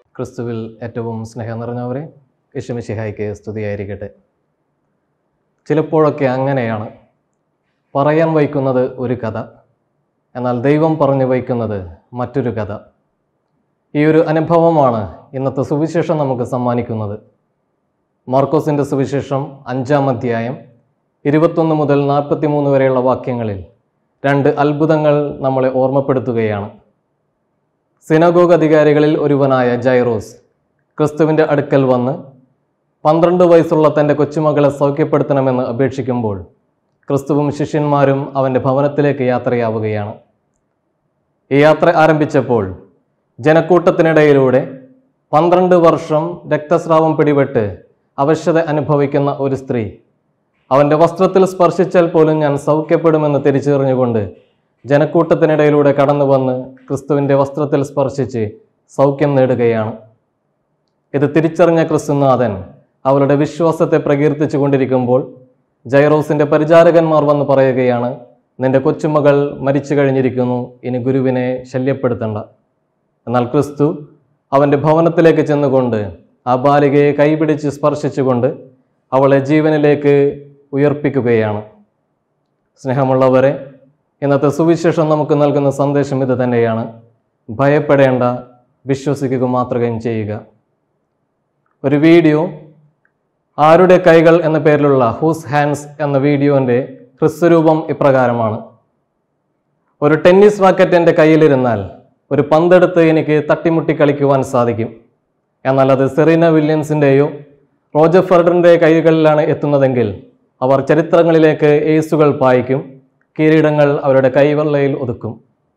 ക്രിസ്തുവിൽ ഏറ്റവും സ്നേഹം നിറഞ്ഞവരെ യശുമിശിഹായ്ക്ക് സ്തുതിയായിരിക്കട്ടെ ചിലപ്പോഴൊക്കെ അങ്ങനെയാണ് പറയാൻ വയ്ക്കുന്നത് ഒരു കഥ എന്നാൽ ദൈവം പറഞ്ഞു വയ്ക്കുന്നത് മറ്റൊരു കഥ ഈ ഒരു അനുഭവമാണ് ഇന്നത്തെ സുവിശേഷം നമുക്ക് സമ്മാനിക്കുന്നത് മാർക്കോസിൻ്റെ സുവിശേഷം അഞ്ചാം അധ്യായം ഇരുപത്തൊന്ന് മുതൽ നാൽപ്പത്തിമൂന്ന് വരെയുള്ള വാക്യങ്ങളിൽ രണ്ട് അത്ഭുതങ്ങൾ നമ്മളെ ഓർമ്മപ്പെടുത്തുകയാണ് സിനഗോഗ് അധികാരികളിൽ ഒരുവനായ ജൈറോസ് ക്രിസ്തുവിൻ്റെ അടുക്കൽ വന്ന് പന്ത്രണ്ട് വയസ്സുള്ള തൻ്റെ കൊച്ചുമകളെ സൗഖ്യപ്പെടുത്തണമെന്ന് അപേക്ഷിക്കുമ്പോൾ ക്രിസ്തുവും ശിഷ്യന്മാരും അവൻ്റെ ഭവനത്തിലേക്ക് യാത്രയാവുകയാണ് ഈ യാത്ര ആരംഭിച്ചപ്പോൾ ജനക്കൂട്ടത്തിനിടയിലൂടെ പന്ത്രണ്ട് വർഷം രക്തസ്രാവം പിടിപെട്ട് അവശത അനുഭവിക്കുന്ന ഒരു സ്ത്രീ അവൻ്റെ വസ്ത്രത്തിൽ സ്പർശിച്ചാൽ പോലും ഞാൻ സൗഖ്യപ്പെടുമെന്ന് തിരിച്ചറിഞ്ഞുകൊണ്ട് ജനക്കൂട്ടത്തിനിടയിലൂടെ കടന്നു വന്ന് ക്രിസ്തുവിൻ്റെ വസ്ത്രത്തിൽ സ്പർശിച്ച് സൗഖ്യം നേടുകയാണ് ഇത് തിരിച്ചറിഞ്ഞ ക്രിസ്തുനാഥൻ അവരുടെ വിശ്വാസത്തെ പ്രകീർത്തിച്ചു കൊണ്ടിരിക്കുമ്പോൾ ജൈറോസിൻ്റെ പരിചാരകന്മാർ വന്ന് പറയുകയാണ് നിന്റെ കൊച്ചുമകൾ മരിച്ചു കഴിഞ്ഞിരിക്കുന്നു ഇനി ഗുരുവിനെ ശല്യപ്പെടുത്തണ്ട എന്നാൽ ക്രിസ്തു അവൻ്റെ ഭവനത്തിലേക്ക് ചെന്നുകൊണ്ട് ആ ബാലികയെ കൈപിടിച്ച് സ്പർശിച്ചുകൊണ്ട് അവളെ ജീവനിലേക്ക് ഉയർപ്പിക്കുകയാണ് സ്നേഹമുള്ളവരെ ഇന്നത്തെ സുവിശേഷം നമുക്ക് നൽകുന്ന സന്ദേശം ഇത് തന്നെയാണ് ഭയപ്പെടേണ്ട വിശ്വസിക്കുക മാത്രം ചെയ്യുക ഒരു വീഡിയോ ആരുടെ കൈകൾ എന്ന പേരിലുള്ള ഹൂസ് ഹാൻഡ്സ് എന്ന വീഡിയോൻ്റെ ഹ്രസ്വരൂപം ഇപ്രകാരമാണ് ഒരു ടെന്നീസ് റാക്കറ്റ് എൻ്റെ കയ്യിലിരുന്നാൽ ഒരു പന്തെടുത്ത് എനിക്ക് തട്ടിമുട്ടി കളിക്കുവാൻ സാധിക്കും എന്നാൽ അത് സെറീന വില്യംസിൻ്റെയോ റോജർ ഫെഡറിൻ്റെ കൈകളിലാണ് എത്തുന്നതെങ്കിൽ അവർ ചരിത്രങ്ങളിലേക്ക് ഏസുകൾ പായിക്കും കിരീടങ്ങൾ അവരുടെ കൈവെള്ളയിൽ ഒതുക്കും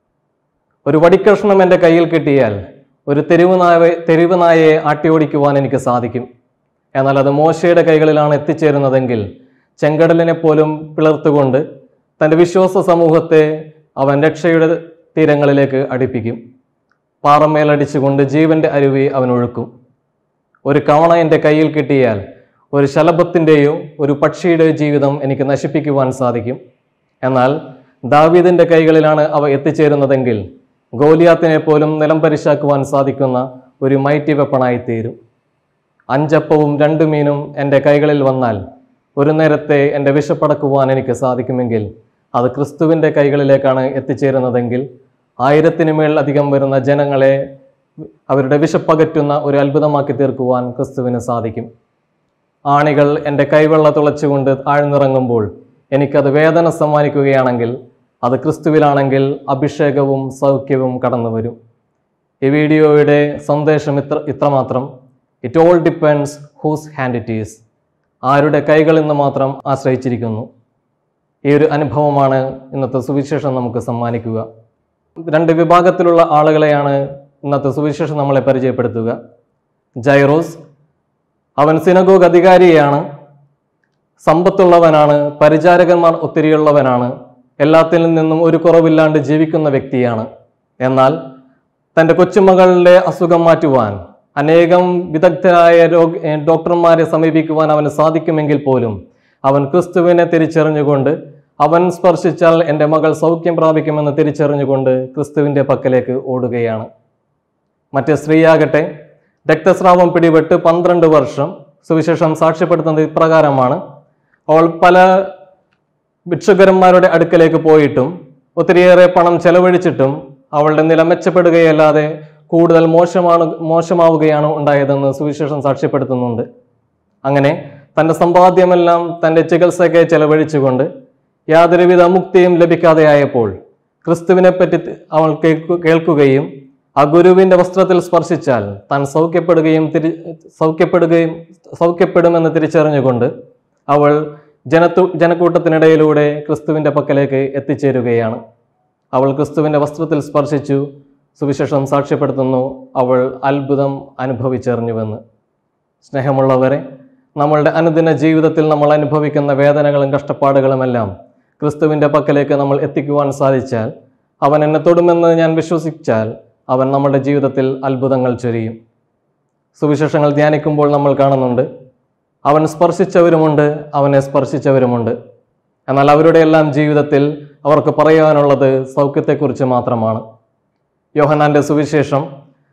ഒരു വടിക്കഷ്ണം എൻ്റെ കയ്യിൽ കിട്ടിയാൽ ഒരു തെരുവ് നായ തെരുവ് നായയെ ആട്ടിയോടിക്കുവാൻ എനിക്ക് സാധിക്കും എന്നാൽ അത് മോശയുടെ കൈകളിലാണ് എത്തിച്ചേരുന്നതെങ്കിൽ ചെങ്കടലിനെ പോലും പിളർത്തുകൊണ്ട് തൻ്റെ വിശ്വാസ സമൂഹത്തെ അവൻ രക്ഷയുടെ തീരങ്ങളിലേക്ക് അടുപ്പിക്കും പാറമേലടിച്ചുകൊണ്ട് ജീവന്റെ അരുവി അവൻ ഒഴുക്കും ഒരു കവണ എൻ്റെ കയ്യിൽ കിട്ടിയാൽ ഒരു ശലഭത്തിൻ്റെയോ ഒരു പക്ഷിയുടെയോ ജീവിതം എനിക്ക് നശിപ്പിക്കുവാൻ സാധിക്കും എന്നാൽ ദാവീദിൻ്റെ കൈകളിലാണ് അവ എത്തിച്ചേരുന്നതെങ്കിൽ ഗോലിയാത്തിനെ പോലും നിലം പരിശാക്കുവാൻ സാധിക്കുന്ന ഒരു മൈറ്റി വെപ്പണായി തീരും അഞ്ചപ്പവും രണ്ടു മീനും എൻ്റെ കൈകളിൽ വന്നാൽ ഒരു നേരത്തെ എൻ്റെ വിശപ്പടക്കുവാൻ എനിക്ക് സാധിക്കുമെങ്കിൽ അത് ക്രിസ്തുവിൻ്റെ കൈകളിലേക്കാണ് എത്തിച്ചേരുന്നതെങ്കിൽ ആയിരത്തിന് മേൽ അധികം വരുന്ന ജനങ്ങളെ അവരുടെ വിശപ്പകറ്റുന്ന ഒരു അത്ഭുതമാക്കി തീർക്കുവാൻ ക്രിസ്തുവിന് സാധിക്കും ആണികൾ എൻ്റെ കൈവെള്ള തുളച്ചുകൊണ്ട് ആഴ്ന്നിറങ്ങുമ്പോൾ എനിക്കത് വേദന സമ്മാനിക്കുകയാണെങ്കിൽ അത് ക്രിസ്തുവിലാണെങ്കിൽ അഭിഷേകവും സൗഖ്യവും കടന്നു വരും ഈ വീഡിയോയുടെ സന്ദേശം ഇത്ര ഇത്രമാത്രം it all depends whose hand it is ആരുടെ കൈകൾ എന്ന് മാത്രം ആശ്രയിച്ചിരിക്കുന്നു ഈ ഒരു അനുഭവമാണ് ഇന്നത്തെ സുവിശേഷം നമുക്ക് സമ്മാനിക്കുക രണ്ട് വിഭാഗത്തിലുള്ള ആളുകളെയാണ് ഇന്നത്തെ സുവിശേഷം നമ്മളെ പരിചയപ്പെടുത്തുക ജൈറോസ് അവൻ സിനഗോഗ് അധികാരിയാണ് സമ്പത്തുള്ളവനാണ് പരിചാരകന്മാർ ഒത്തിരിയുള്ളവനാണ് എല്ലാത്തിൽ നിന്നും ഒരു കുറവില്ലാണ്ട് ജീവിക്കുന്ന വ്യക്തിയാണ് എന്നാൽ തൻ്റെ കൊച്ചുമകളുടെ അസുഖം മാറ്റുവാൻ അനേകം വിദഗ്ധരായ രോഗ ഏർ ഡോക്ടർമാരെ സമീപിക്കുവാൻ അവന് സാധിക്കുമെങ്കിൽ പോലും അവൻ ക്രിസ്തുവിനെ തിരിച്ചറിഞ്ഞുകൊണ്ട് അവൻ സ്പർശിച്ചാൽ എൻ്റെ മകൾ സൗഖ്യം പ്രാപിക്കുമെന്ന് തിരിച്ചറിഞ്ഞുകൊണ്ട് ക്രിസ്തുവിൻ്റെ പക്കലേക്ക് ഓടുകയാണ് മറ്റേ സ്ത്രീയാകട്ടെ രക്തസ്രാവം പിടിപെട്ട് പന്ത്രണ്ട് വർഷം സുവിശേഷം സാക്ഷ്യപ്പെടുത്തുന്നത് ഇപ്രകാരമാണ് അവൾ പല ഭിക്ഷുകരന്മാരുടെ അടുക്കലേക്ക് പോയിട്ടും ഒത്തിരിയേറെ പണം ചെലവഴിച്ചിട്ടും അവളുടെ നില മെച്ചപ്പെടുകയല്ലാതെ കൂടുതൽ മോശമാണ് മോശമാവുകയാണ് ഉണ്ടായതെന്ന് സുവിശേഷം സാക്ഷ്യപ്പെടുത്തുന്നുണ്ട് അങ്ങനെ തൻ്റെ സമ്പാദ്യമെല്ലാം തൻ്റെ ചികിത്സയ്ക്ക് ചെലവഴിച്ചുകൊണ്ട് യാതൊരുവിധ മുക്തിയും ലഭിക്കാതെയായപ്പോൾ ക്രിസ്തുവിനെ പറ്റി അവൾ കേൾക്കു കേൾക്കുകയും ആ ഗുരുവിൻ്റെ വസ്ത്രത്തിൽ സ്പർശിച്ചാൽ താൻ സൗഖ്യപ്പെടുകയും തിരി സൗഖ്യപ്പെടുകയും സൗഖ്യപ്പെടുമെന്ന് തിരിച്ചറിഞ്ഞുകൊണ്ട് അവൾ ജനത്തു ജനക്കൂട്ടത്തിനിടയിലൂടെ ക്രിസ്തുവിൻ്റെ പക്കലേക്ക് എത്തിച്ചേരുകയാണ് അവൾ ക്രിസ്തുവിൻ്റെ വസ്ത്രത്തിൽ സ്പർശിച്ചു സുവിശേഷം സാക്ഷ്യപ്പെടുത്തുന്നു അവൾ അത്ഭുതം അനുഭവിച്ചറിഞ്ഞുവെന്ന് സ്നേഹമുള്ളവരെ നമ്മളുടെ അനുദിന ജീവിതത്തിൽ നമ്മൾ അനുഭവിക്കുന്ന വേദനകളും കഷ്ടപ്പാടുകളുമെല്ലാം ക്രിസ്തുവിൻ്റെ പക്കലേക്ക് നമ്മൾ എത്തിക്കുവാൻ സാധിച്ചാൽ അവൻ എന്നെ തൊടുമെന്ന് ഞാൻ വിശ്വസിച്ചാൽ അവൻ നമ്മുടെ ജീവിതത്തിൽ അത്ഭുതങ്ങൾ ചൊരിയും സുവിശേഷങ്ങൾ ധ്യാനിക്കുമ്പോൾ നമ്മൾ കാണുന്നുണ്ട് അവൻ സ്പർശിച്ചവരുമുണ്ട് അവനെ സ്പർശിച്ചവരുമുണ്ട് എന്നാൽ അവരുടെ എല്ലാം ജീവിതത്തിൽ അവർക്ക് പറയാനുള്ളത് സൗഖ്യത്തെക്കുറിച്ച് മാത്രമാണ് യോഹന്നാന്റെ സുവിശേഷം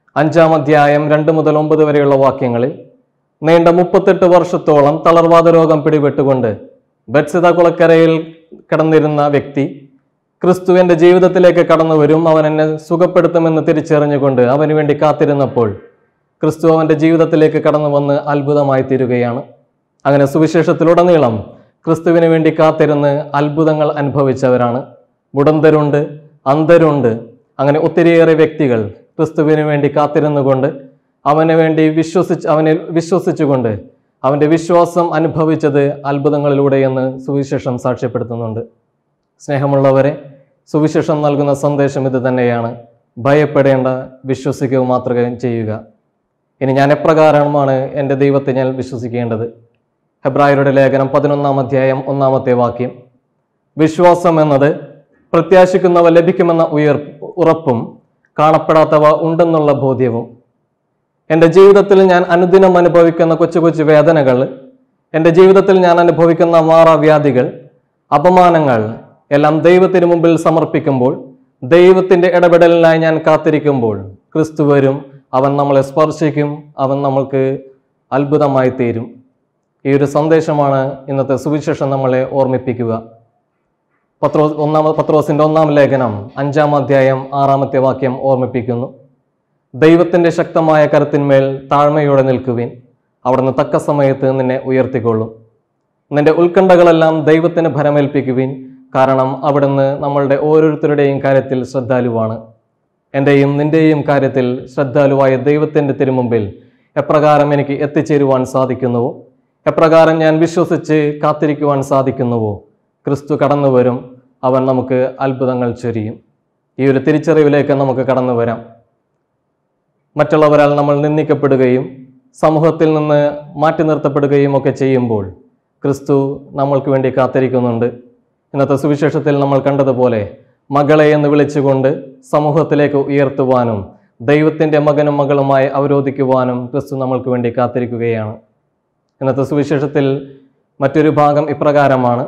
അഞ്ചാം അധ്യായം രണ്ട് മുതൽ ഒമ്പത് വരെയുള്ള വാക്യങ്ങളിൽ നീണ്ട മുപ്പത്തെട്ട് വർഷത്തോളം തളർവാദ രോഗം പിടിപെട്ടുകൊണ്ട് ബത്സിത കുളക്കരയിൽ കിടന്നിരുന്ന വ്യക്തി ക്രിസ്തു എൻ്റെ ജീവിതത്തിലേക്ക് കടന്നു വരും അവൻ എന്നെ സുഖപ്പെടുത്തുമെന്ന് തിരിച്ചറിഞ്ഞുകൊണ്ട് അവന് വേണ്ടി കാത്തിരുന്നപ്പോൾ ക്രിസ്തു അവൻ്റെ ജീവിതത്തിലേക്ക് കടന്നു വന്ന് അത്ഭുതമായി തീരുകയാണ് അങ്ങനെ സുവിശേഷത്തിലുടനീളം ക്രിസ്തുവിന് വേണ്ടി കാത്തിരുന്ന് അത്ഭുതങ്ങൾ അനുഭവിച്ചവരാണ് മുടന്തരുണ്ട് അന്ധരുണ്ട് അങ്ങനെ ഒത്തിരിയേറെ വ്യക്തികൾ ക്രിസ്തുവിന് വേണ്ടി കാത്തിരുന്നുകൊണ്ട് അവന് വേണ്ടി വിശ്വസിച്ച് അവനിൽ വിശ്വസിച്ചുകൊണ്ട് അവൻ്റെ വിശ്വാസം അനുഭവിച്ചത് അത്ഭുതങ്ങളിലൂടെയെന്ന് സുവിശേഷം സാക്ഷ്യപ്പെടുത്തുന്നുണ്ട് സ്നേഹമുള്ളവരെ സുവിശേഷം നൽകുന്ന സന്ദേശം ഇത് തന്നെയാണ് ഭയപ്പെടേണ്ട വിശ്വസിക്കുക മാത്രം ചെയ്യുക ഇനി ഞാൻ എപ്രകാരമാണ് എൻ്റെ ദൈവത്തെ ഞാൻ വിശ്വസിക്കേണ്ടത് ഹെബ്രായരുടെ ലേഖനം പതിനൊന്നാം അധ്യായം ഒന്നാമത്തെ വാക്യം വിശ്വാസം എന്നത് പ്രത്യാശിക്കുന്നവ ലഭിക്കുമെന്ന ഉയർ ഉറപ്പും കാണപ്പെടാത്തവ ഉണ്ടെന്നുള്ള ബോധ്യവും എൻ്റെ ജീവിതത്തിൽ ഞാൻ അനുദിനം അനുഭവിക്കുന്ന കൊച്ചു കൊച്ചു വേദനകൾ എൻ്റെ ജീവിതത്തിൽ ഞാൻ അനുഭവിക്കുന്ന മാറാവ്യാധികൾ അപമാനങ്ങൾ എല്ലാം ദൈവത്തിന് മുമ്പിൽ സമർപ്പിക്കുമ്പോൾ ദൈവത്തിൻ്റെ ഇടപെടലിനായി ഞാൻ കാത്തിരിക്കുമ്പോൾ ക്രിസ്തു വരും അവൻ നമ്മളെ സ്പർശിക്കും അവൻ നമ്മൾക്ക് അത്ഭുതമായി തീരും ഈ ഒരു സന്ദേശമാണ് ഇന്നത്തെ സുവിശേഷം നമ്മളെ ഓർമ്മിപ്പിക്കുക പത്രോ ഒന്നാം പത്രോസിൻ്റെ ഒന്നാം ലേഖനം അഞ്ചാം അധ്യായം ആറാമത്തെ വാക്യം ഓർമ്മിപ്പിക്കുന്നു ദൈവത്തിൻ്റെ ശക്തമായ കരുത്തിന്മേൽ താഴ്മയോടെ നിൽക്കുവിൻ അവിടുന്ന് തക്ക സമയത്ത് നിന്നെ ഉയർത്തിക്കൊള്ളും നിന്റെ ഉത്കണ്ഠകളെല്ലാം ദൈവത്തിന് ഭരമേൽപ്പിക്കുവിൻ കാരണം അവിടുന്ന് നമ്മളുടെ ഓരോരുത്തരുടെയും കാര്യത്തിൽ ശ്രദ്ധാലുവാണ് എൻ്റെയും നിൻ്റെയും കാര്യത്തിൽ ശ്രദ്ധാലുവായ ദൈവത്തിൻ്റെ തിരുമുമ്പിൽ എപ്രകാരം എനിക്ക് എത്തിച്ചേരുവാൻ സാധിക്കുന്നുവോ എപ്രകാരം ഞാൻ വിശ്വസിച്ച് കാത്തിരിക്കുവാൻ സാധിക്കുന്നുവോ ക്രിസ്തു കടന്നു വരും അവൻ നമുക്ക് അത്ഭുതങ്ങൾ ചൊരിയും ഈ ഒരു തിരിച്ചറിവിലേക്ക് നമുക്ക് കടന്നു വരാം മറ്റുള്ളവരാൽ നമ്മൾ നിന്ദിക്കപ്പെടുകയും സമൂഹത്തിൽ നിന്ന് മാറ്റി നിർത്തപ്പെടുകയും ഒക്കെ ചെയ്യുമ്പോൾ ക്രിസ്തു നമ്മൾക്ക് വേണ്ടി കാത്തിരിക്കുന്നുണ്ട് ഇന്നത്തെ സുവിശേഷത്തിൽ നമ്മൾ കണ്ടതുപോലെ മകളെ എന്ന് വിളിച്ചുകൊണ്ട് സമൂഹത്തിലേക്ക് ഉയർത്തുവാനും ദൈവത്തിൻ്റെ മകനും മകളുമായി അവരോധിക്കുവാനും ക്രിസ്തു നമ്മൾക്ക് വേണ്ടി കാത്തിരിക്കുകയാണ് ഇന്നത്തെ സുവിശേഷത്തിൽ മറ്റൊരു ഭാഗം ഇപ്രകാരമാണ്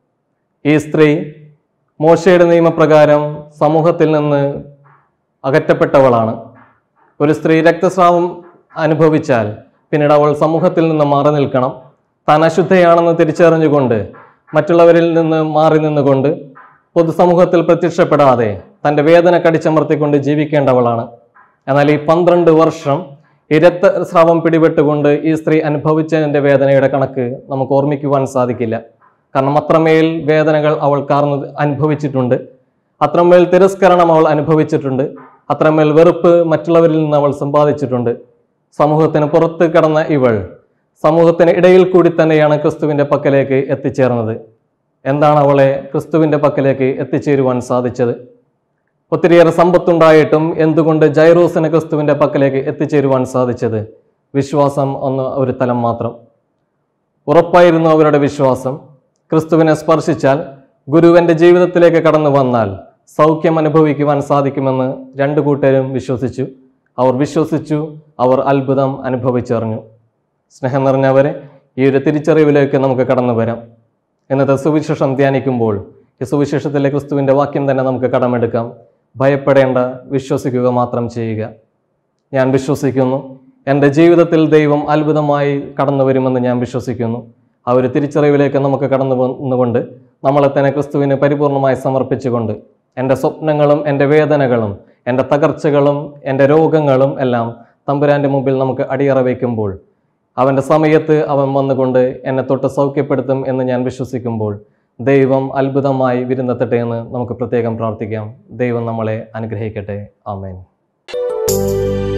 ഈ സ്ത്രീ മോശയുടെ നിയമപ്രകാരം സമൂഹത്തിൽ നിന്ന് അകറ്റപ്പെട്ടവളാണ് ഒരു സ്ത്രീ രക്തസ്രാവം അനുഭവിച്ചാൽ പിന്നീട് അവൾ സമൂഹത്തിൽ നിന്ന് മാറി നിൽക്കണം താൻ അശുദ്ധയാണെന്ന് തിരിച്ചറിഞ്ഞുകൊണ്ട് മറ്റുള്ളവരിൽ നിന്ന് മാറി നിന്നുകൊണ്ട് പൊതുസമൂഹത്തിൽ പ്രത്യക്ഷപ്പെടാതെ തൻ്റെ വേദന കടിച്ചമർത്തിക്കൊണ്ട് ജീവിക്കേണ്ടവളാണ് എന്നാൽ ഈ പന്ത്രണ്ട് വർഷം ഈ രക്തസ്രാവം പിടിപെട്ടുകൊണ്ട് ഈ സ്ത്രീ അനുഭവിച്ചതിൻ്റെ വേദനയുടെ കണക്ക് നമുക്ക് ഓർമ്മിക്കുവാൻ സാധിക്കില്ല കാരണം അത്രമേൽ വേദനകൾ അവൾ കാർന്ന് അനുഭവിച്ചിട്ടുണ്ട് അത്രമേൽ തിരസ്കരണം അവൾ അനുഭവിച്ചിട്ടുണ്ട് അത്രമേൽ വെറുപ്പ് മറ്റുള്ളവരിൽ നിന്ന് അവൾ സമ്പാദിച്ചിട്ടുണ്ട് സമൂഹത്തിന് പുറത്ത് കടന്ന ഇവൾ സമൂഹത്തിന് ഇടയിൽ കൂടി തന്നെയാണ് ക്രിസ്തുവിൻ്റെ പക്കലേക്ക് എത്തിച്ചേർന്നത് എന്താണ് അവളെ ക്രിസ്തുവിൻ്റെ പക്കലേക്ക് എത്തിച്ചേരുവാൻ സാധിച്ചത് ഒത്തിരിയേറെ സമ്പത്തുണ്ടായിട്ടും എന്തുകൊണ്ട് ജൈറോസിന് ക്രിസ്തുവിൻ്റെ പക്കലേക്ക് എത്തിച്ചേരുവാൻ സാധിച്ചത് വിശ്വാസം ഒന്ന് ഒരു തലം മാത്രം ഉറപ്പായിരുന്നു അവരുടെ വിശ്വാസം ക്രിസ്തുവിനെ സ്പർശിച്ചാൽ ഗുരുവിൻ്റെ ജീവിതത്തിലേക്ക് കടന്നു വന്നാൽ സൗഖ്യം അനുഭവിക്കുവാൻ സാധിക്കുമെന്ന് രണ്ടു കൂട്ടരും വിശ്വസിച്ചു അവർ വിശ്വസിച്ചു അവർ അത്ഭുതം അനുഭവിച്ചറിഞ്ഞു സ്നേഹം നിറഞ്ഞവരെ ഈ ഒരു തിരിച്ചറിവിലേക്ക് നമുക്ക് കടന്നു വരാം ഇന്നത്തെ സുവിശേഷം ധ്യാനിക്കുമ്പോൾ ഈ സുവിശേഷത്തിലെ ക്രിസ്തുവിൻ്റെ വാക്യം തന്നെ നമുക്ക് കടമെടുക്കാം ഭയപ്പെടേണ്ട വിശ്വസിക്കുക മാത്രം ചെയ്യുക ഞാൻ വിശ്വസിക്കുന്നു എൻ്റെ ജീവിതത്തിൽ ദൈവം അത്ഭുതമായി കടന്നു വരുമെന്ന് ഞാൻ വിശ്വസിക്കുന്നു ആ ഒരു തിരിച്ചറിവിലേക്ക് നമുക്ക് കടന്നു വന്നുകൊണ്ട് നമ്മളെ തന്നെ ക്രിസ്തുവിന് പരിപൂർണമായി സമർപ്പിച്ചുകൊണ്ട് എൻ്റെ സ്വപ്നങ്ങളും എൻ്റെ വേദനകളും എൻ്റെ തകർച്ചകളും എൻ്റെ രോഗങ്ങളും എല്ലാം തമ്പുരാൻ്റെ മുമ്പിൽ നമുക്ക് അടിയറ വയ്ക്കുമ്പോൾ അവൻ്റെ സമയത്ത് അവൻ വന്നുകൊണ്ട് എന്നെ തൊട്ട് സൗഖ്യപ്പെടുത്തും എന്ന് ഞാൻ വിശ്വസിക്കുമ്പോൾ ദൈവം അത്ഭുതമായി വിരുന്നെത്തട്ടെ എന്ന് നമുക്ക് പ്രത്യേകം പ്രാർത്ഥിക്കാം ദൈവം നമ്മളെ അനുഗ്രഹിക്കട്ടെ ആമേൻ